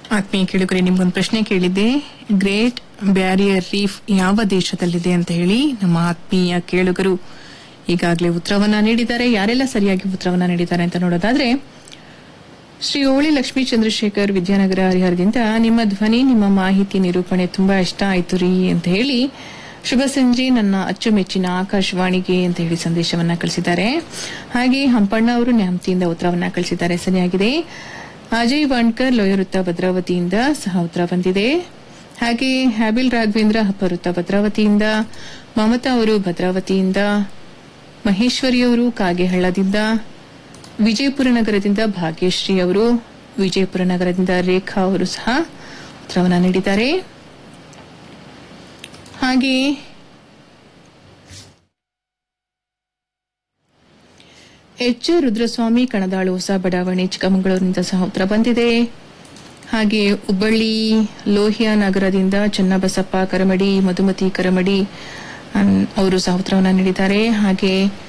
ಆತ್ಮೀಯ ಕೇಳುಗರೆ ನಿಮ್ಗೊಂದು ಪ್ರಶ್ನೆ ಕೇಳಿದ್ದೆ ಗ್ರೇಟ್ ಬ್ಯಾರಿಯರ್ ರೀಫ್ ಯಾವ ದೇಶದಲ್ಲಿದೆ ಅಂತ ಹೇಳಿ ನಮ್ಮ ಆತ್ಮೀಯ ಕೇಳುಗರು ಈಗಾಗಲೇ ಉತ್ತರವನ್ನ ನೀಡಿದ್ದಾರೆ ಯಾರೆಲ್ಲ ಸರಿಯಾಗಿ ಉತ್ತರವನ್ನ ನೀಡಿದ್ದಾರೆ ಅಂತ ನೋಡೋದಾದ್ರೆ ಶ್ರೀ ಓಳಿ ಲಕ್ಷ್ಮೀ ಚಂದ್ರಶೇಖರ್ ವಿದ್ಯಾನಗರ ಹರಿಹರದಿಂದ ನಿಮ್ಮ ಧ್ವನಿ ನಿಮ್ಮ ಮಾಹಿತಿ ನಿರೂಪಣೆ ತುಂಬಾ ಇಷ್ಟ ಆಯ್ತು ರೀ ಅಂತ ಹೇಳಿ ಶುಭ ಸಂಜೆ ನನ್ನ ಅಚ್ಚುಮೆಚ್ಚಿನ ಆಕಾಶವಾಣಿಗೆ ಅಂತ ಹೇಳಿ ಸಂದೇಶವನ್ನ ಕಳಿಸಿದ್ದಾರೆ ಹಾಗೆ ಹಂಪಣ್ಣ ಅವರು ನ್ಯಾಮತಿಯಿಂದ ಉತ್ತರವನ್ನ ಕಳಿಸಿದ್ದಾರೆ ಸರಿಯಾಗಿದೆ ಅಜಯ್ ವಾಣ್ಕರ್ ಲೋಯವೃತ್ತ ಭದ್ರಾವತಿಯಿಂದ ಸಹ ಉತ್ತರ ಬಂದಿದೆ ಹಾಗೆ ಹ್ಯಾಬಿಲ್ ರಾಘವೇಂದ್ರ ಹಬ್ಬವೃತ್ತ ಭದ್ರಾವತಿಯಿಂದ ಮಮತಾ ಅವರು ಭದ್ರಾವತಿಯಿಂದ ಮಹೇಶ್ವರಿ ಅವರು ಕಾಗೆಹಳ್ಳದಿಂದ ವಿಜಯಪುರ ನಗರದಿಂದ ಭಾಗ್ಯಶ್ರೀ ಅವರು ವಿಜಯಪುರ ನಗರದಿಂದ ರೇಖಾ ಅವರು ಸಹ ಉತ್ತರವನ್ನ ನೀಡಿದ್ದಾರೆ ಹಾಗೆ ಎಚ್ ರುದ್ರಸ್ವಾಮಿ ಕಣದಾಳು ಹೊಸ ಬಡಾವಣೆ ಚಿಕ್ಕಮಗಳೂರಿನಿಂದ ಸಹ ಉತ್ತರ ಬಂದಿದೆ ಹಾಗೆ ಹುಬ್ಬಳ್ಳಿ ಲೋಹಿಯಾ ನಗರದಿಂದ ಚನ್ನಬಸಪ್ಪ ಕರಮಡಿ ಮಧುಮತಿ ಕರಮಡಿ ಅನ್- ಅವರು ಸಹ ಉತ್ತರವನ್ನು ನೀಡಿದ್ದಾರೆ ಹಾಗೆ